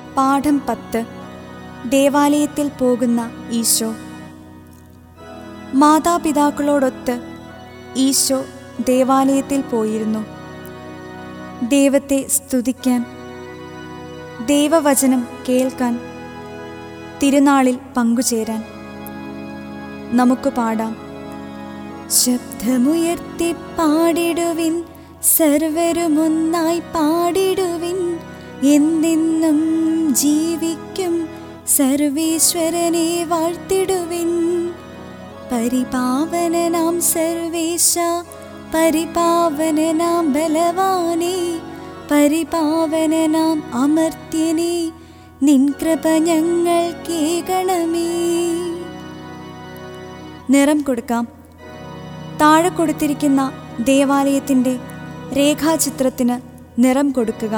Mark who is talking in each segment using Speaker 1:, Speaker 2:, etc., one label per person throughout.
Speaker 1: പാഠം പത്ത് ദേവാലയത്തിൽ പോകുന്ന ഈശോ മാതാപിതാക്കളോടൊത്ത് ഈശോ ദേവാലയത്തിൽ പോയിരുന്നു ദൈവത്തെ സ്തുതിക്കാൻ ദൈവവചനം കേൾക്കാൻ തിരുനാളിൽ പങ്കുചേരാൻ നമുക്ക് പാടാം ശബ്ദമുയർത്തി പാടിടുവിൻ സർവരുമൊന്നായി പാടിടുവിൻ എന്നെന്നും ജീവിക്കും സർവേശ്വരനെ വാഴ്ത്തിടുവിൻ പരിപാവനനാം സർവേശ പരിപാവനനാം ബലവാനേ പരിപാവനനാം അമർത്യനേ നിൻ കൃപ ഞങ്ങൾ കേകണമേ നിറം കൊടുക്കാം താഴെ കൊടുത്തിരിക്കുന്ന ദേവാലയത്തിൻ്റെ രേഖാചിത്രത്തിന് നിറം കൊടുക്കുക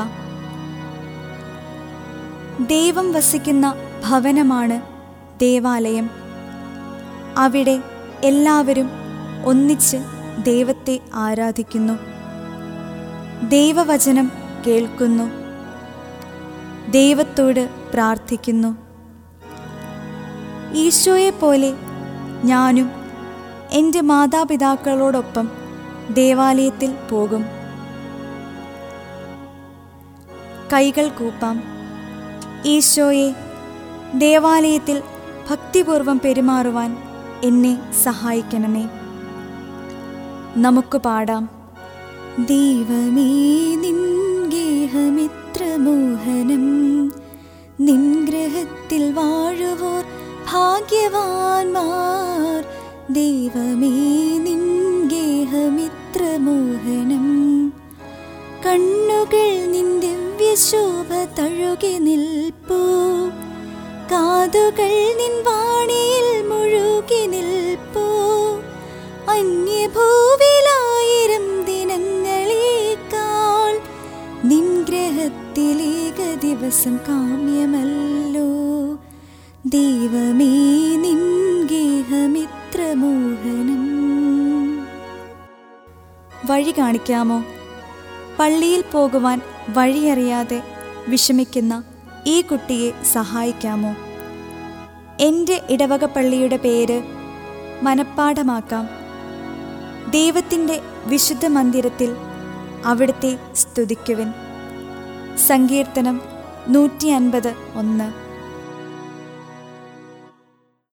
Speaker 1: ദൈവം വസിക്കുന്ന ഭവനമാണ് ദേവാലയം അവിടെ എല്ലാവരും ഒന്നിച്ച് ദൈവത്തെ ആരാധിക്കുന്നു ദൈവവചനം കേൾക്കുന്നു ദൈവത്തോട് പ്രാർത്ഥിക്കുന്നു ഈശോയെപ്പോലെ ഞാനും എൻ്റെ മാതാപിതാക്കളോടൊപ്പം ദേവാലയത്തിൽ പോകും കൈകൾ കൂപ്പാം ഈശോയെ ദേവാലയത്തിൽ ഭക്തിപൂർവം പെരുമാറുവാൻ എന്നെ സഹായിക്കണമേ നമുക്ക് പാടാം ദൈവമേ നിൻ ഗേഹമിത്ര മോഹനം നിൻ ഗ്രഹത്തിൽ വാഴുവോർ ഭാഗ്യവാന്മാർ ദൈവമേ നിൻ ഗേഹമിത്ര മോഹനം കണ്ണുകൾ നിൻ ദിവ്യശോഭ തഴുകി നിൽപ്പൂ കാതുകൾ നിൻ വാണിയിൽ മുഴുകി നിൽപ്പൂ അന്യഭൂവിലായിരം ദിനങ്ങളേക്കാൾ നിൻ ഗ്രഹത്തിലേക ദിവസം കാമ്യമല്ലോ ദൈവമേ നിൻ ഗേഹമിത്ര മോഹനം വഴി കാണിക്കാമോ പള്ളിയിൽ പോകുവാൻ വഴിയറിയാതെ വിഷമിക്കുന്ന ഈ കുട്ടിയെ സഹായിക്കാമോ എൻ്റെ ഇടവക പള്ളിയുടെ പേര് മനപ്പാഠമാക്കാം ദൈവത്തിൻ്റെ വിശുദ്ധ മന്ദിരത്തിൽ അവിടുത്തെ സ്തുതിക്കുവിൻ സങ്കീർത്തനം നൂറ്റി അൻപത് ഒന്ന്